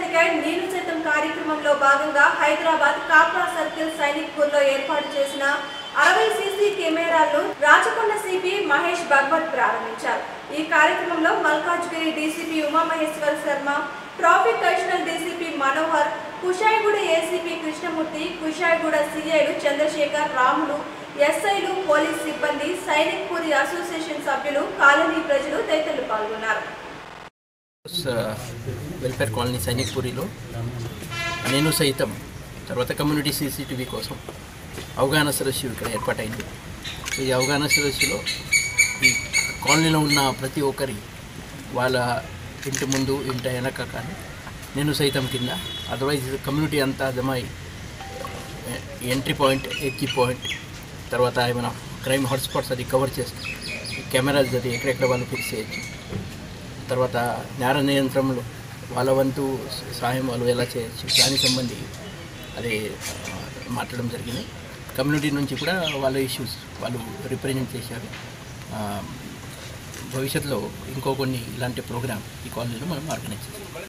decade నేను సైతం కార్యక్రమంలో భాగంగా హైదరాబాద్ కాప్రా సర్కిల్ సైనిక్ పూర్లో ఏర్పాటు చేసిన అరవై సీసీ కెమెరాలను రాచకొండ సిపి మహేష్ భగవత్ ప్రారంభించారు ఈ కార్యక్రమంలో Malkajgiri DCP Umamaheshwara Sharma traffic additional DCP Manohar Kushaiguda ACP Krishnamurthy Kushaiguda సిఐలు చంద్రశేఖర్ రాములు ఎస్ఐలు పోలీస్ సిబ్బంది సైనిక్ పూరి అసోసియేషన్ సభ్యులు కాలనీ ప్రజలు తదితరులు పాల్గొన్నారు స- వెల్ఫేర్ కాలనీ సైనిక్పూరిలో నేను సైతం తర్వాత కమ్యూనిటీ సీసీటీవీ కోసం అవగాహన సదస్సు ఇక్కడ ఏర్పాటైంది ఈ అవగాహన సదస్సులో ఈ కాలనీలో ఉన్న ప్రతి ఒక్కరి వాళ్ళ ఇంటి ముందు ఇంటి వెనక కానీ నేను సైతం కింద అదర్వైజ్ కమ్యూనిటీ అంతా అర్థమై ఎంట్రీ పాయింట్ ఎగ్జిట్ పాయింట్ తర్వాత ఏమైనా క్రైమ్ హాట్స్పాట్స్ అది కవర్ చేస్తాం కెమెరాస్ అది ఎక్కడెక్కడ వాళ్ళు ఫిక్స్ చేయొచ్చు తర్వాత నేర నియంత్రణలో వాళ్ళ వంతు సహాయం వాళ్ళు ఎలా చేయొచ్చు దానికి సంబంధి అది ఆ, మాట్లాడడం జరిగింది కమ్యూనిటీ నుంచి కూడా వాళ్ళ ఇష్యూస్ వాళ్ళు రిప్రజెంట్ చేశారు ఆ, భవిష్యత్తులో ఇంకో కొన్ని ఇలాంటి ప్రోగ్రామ్ ఈ కాలనీలో మనం ఆర్గనైజ్ చేస్తాం